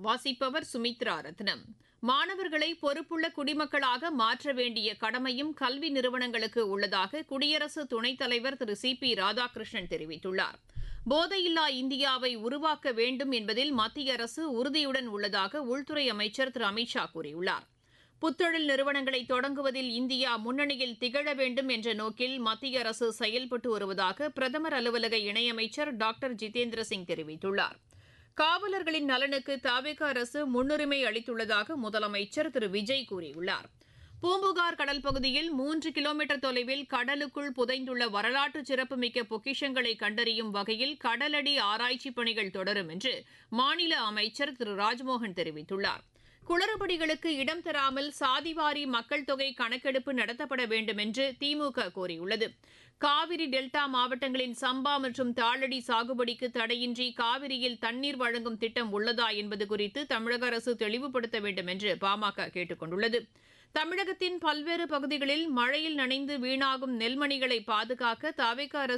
வாசிப்பவர் சுமித்ரா ரத்னம் மாணவர்களை பொறுப்புள்ள குடிமக்களாக மாற்ற வேண்டிய கடமையும் கல்வி நிறுவனங்களுக்கு உள்ளதாக குடியரசு துணைத் தலைவர் திரு சி பி ராதாகிருஷ்ணன் தெரிவித்துள்ளார் போதையில்லா இந்தியாவை உருவாக்க வேண்டும் என்பதில் மத்திய அரசு உறுதியுடன் உள்ளதாக உள்துறை அமைச்சர் திரு அமித்ஷா கூறியுள்ளார் புத்தொழில் நிறுவனங்களை தொடங்குவதில் இந்தியா முன்னணியில் திகழ வேண்டும் என்ற நோக்கில் மத்திய அரசு செயல்பட்டு வருவதாக பிரதமர் அலுவலக இணையமைச்சர் டாக்டர் ஜிதேந்திர சிங் தெரிவித்துள்ளார் காவலர்களின் நலனுக்கு தாவேக அரசு முன்னுரிமை அளித்துள்ளதாக முதலமைச்சர் திரு விஜய் கூறியுள்ளார் பூம்புகார் கடல் பகுதியில் மூன்று கிலோமீட்டர் தொலைவில் கடலுக்குள் புதைந்துள்ள வரலாற்று சிறப்புமிக்க பொக்கிஷங்களை கண்டறியும் வகையில் கடலடி ஆராய்ச்சிப் பணிகள் தொடரும் என்று மாநில அமைச்சர் திரு ராஜ்மோகன் தெரிவித்துள்ளார் குளறுபடிகளுக்கு இடம் தராமல் சாதிவாரி மக்கள் தொகை கணக்கெடுப்பு நடத்தப்பட வேண்டும் என்று திமுக கோரியுள்ளது காவிரி டெல்டா மாவட்டங்களின் சம்பா மற்றும் தாளடி சாகுபடிக்கு தடையின்றி காவிரியில் தண்ணீர் வழங்கும் திட்டம் உள்ளதா என்பது குறித்து தமிழக அரசு தெளிவுபடுத்த வேண்டும் என்று பாமக கேட்டுக் கொண்டுள்ளது தமிழகத்தின் பல்வேறு பகுதிகளில் மழையில் நனைந்து வீணாகும் நெல்மணிகளை பாதுகாக்க தவிக அரசு